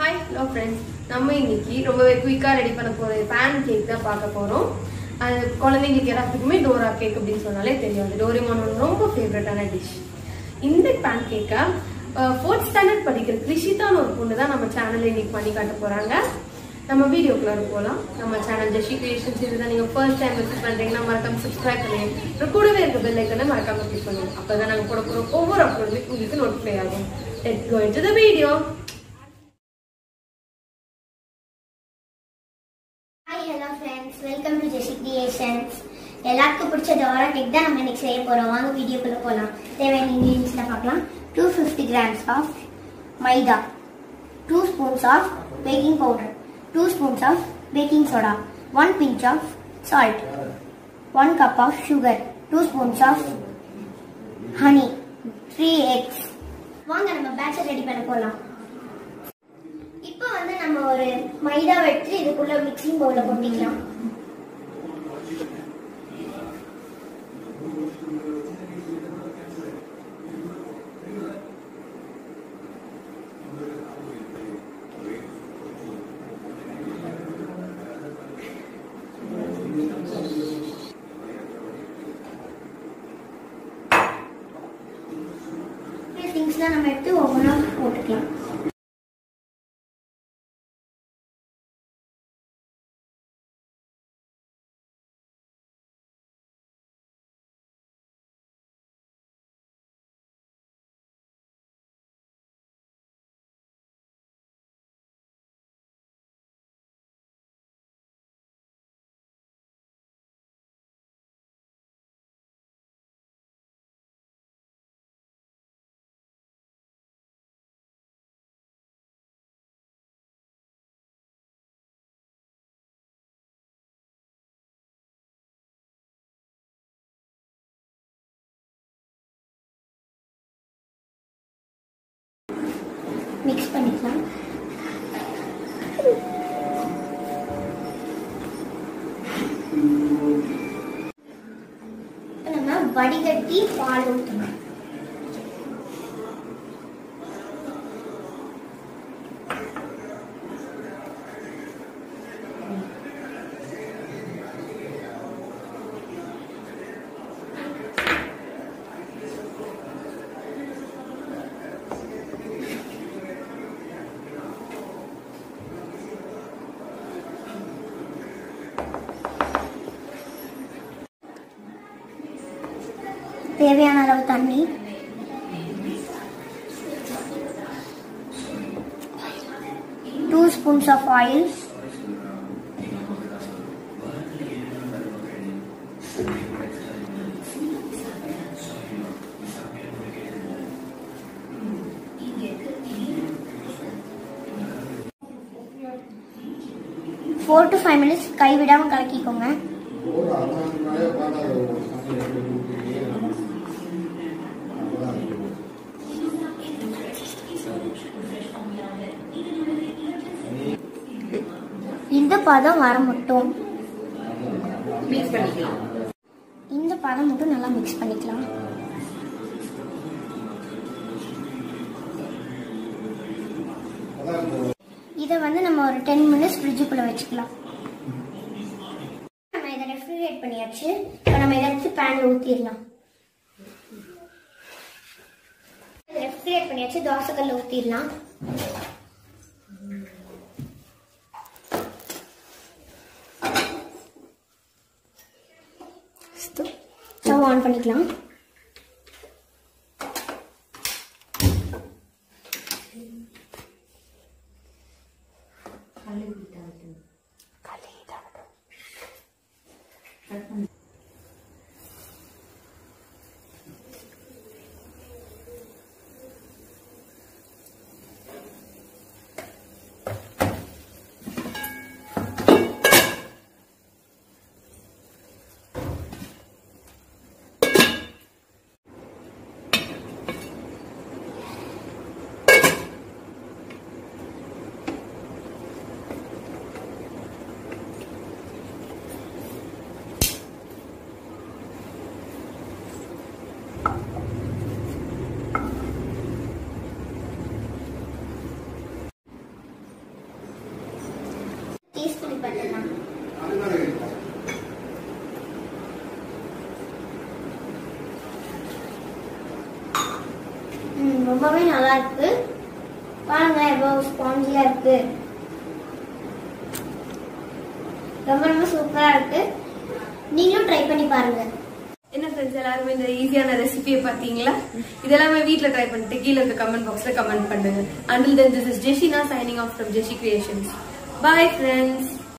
hi hello friends நம்ம இன்னைக்கு ரொம்பவே குயிக்காக ரெடி பண்ண போகிற பேன் கேக் தான் பார்க்க போகிறோம் அது குழந்தைங்களுக்கு எல்லாத்துக்குமே டோரா கேக் அப்படின்னு சொன்னாலே தெரியும் அது டோரிமானோட ரொம்ப ஃபேவரட்டான டிஷ் இந்த பேன் கேக்கை ஃபோர்த் ஸ்டாண்டர்ட் படிக்கிற கிருஷிதான்னு ஒரு பொண்ணு தான் நம்ம சேனலில் இன்னைக்கு பண்ணி காட்ட போகிறாங்க நம்ம வீடியோக்குள்ளார போகலாம் நம்ம சேனல் ஜெஷி கிரியேஷன்ஸ் இதுதான் நீங்கள் ஃபர்ஸ்ட் டைம் விசிட் பண்ணுறீங்கன்னா மறக்காம சப்ஸ்கிரைப் பண்ணுங்க அப்புறம் கூடவே இருக்க பெல் ஐக்கனை மறக்காம கிளிக் பண்ணுங்க அப்போ தான் நாங்கள் போட போகிற ஒவ்வொரு அப்லோடுமே உங்களுக்கு நோட்டிஃபை ஆகும் let's go into the video hi hello friends welcome to Jeshi creations எல்லாருக்கும் பிடிச்ச டோரா கேக் தான் நம்ம இன்னைக்கு செய்ய போகிறோம் வாங்க வீடியோக்குள்ளே போகலாம் தேவையான இன்க்ரீடியன்ஸில் பார்க்கலாம் two fifty grams of maida two spoons of baking powder two spoons of baking soda one pinch of salt one cup of sugar two spoons of honey three eggs வாங்க நம்ம பேட்சை ரெடி பண்ண போகலாம் இப்போ வந்து நம்ம ஒரு மைதா எடுத்து இதுக்குள்ள மிக்சிங் பவுல கொட்டிக்கலாம் திங்ஸ்லாம் நம்ம எடுத்து ஒவ்வொன்றா போட்டுக்கலாம் மிக்ஸ் பண்ணிக்கலாம் இப்ப நம்ம வடிகட்டி பால் ஊற்றணும் தேவையான அளவு தண்ணி two spoons of oil four to five minutes கைவிடாமல் கலக்கிக்கோங்க இந்த பதம் வர மட்டும் மிக்ஸ் பண்ணிக்கலாம் இந்த பதம் மட்டும் நல்லா மிக்ஸ் பண்ணிக்கலாம் இதை வந்து நம்ம ஒரு டென் மினிட்ஸ் ஃப்ரிட்ஜுக்குள்ள வச்சுக்கலாம் நம்ம இதை ரெஃப்ரிஜரேட் பண்ணியாச்சு இப்போ நம்ம இதை எடுத்து பேன்ல ஊற்றிடலாம் ரெஃப்ரிஜரேட் பண்ணியாச்சு தோசைக்கல்ல ஊற்றிடலாம் ஸ்டவ் ஆன் பண்ணிக்கலாம் டேஸ்ட் பண்ணி பார்த்துக்கலாம் ம், ரொம்பவே நல்லா இருக்கு பாருங்க எவ்வளவு ஸ்பாஞ்சியா இருக்கு ரொம்ப ரொம்ப சூப்பரா இருக்கு நீங்களும் ட்ரை பண்ணி பாருங்க என்ன ஃப்ரெண்ட்ஸ் எல்லாருமே இந்த ஈஸியான ரெசிபியை பார்த்தீங்களா இதெல்லாமே வீட்டில் ட்ரை பண்ணிட்டு கீழே இருக்க கமெண்ட் பாக்ஸில் கமெண்ட் பண்ணுங்க until then this is Jeshina signing off from Jeshi creations bye friends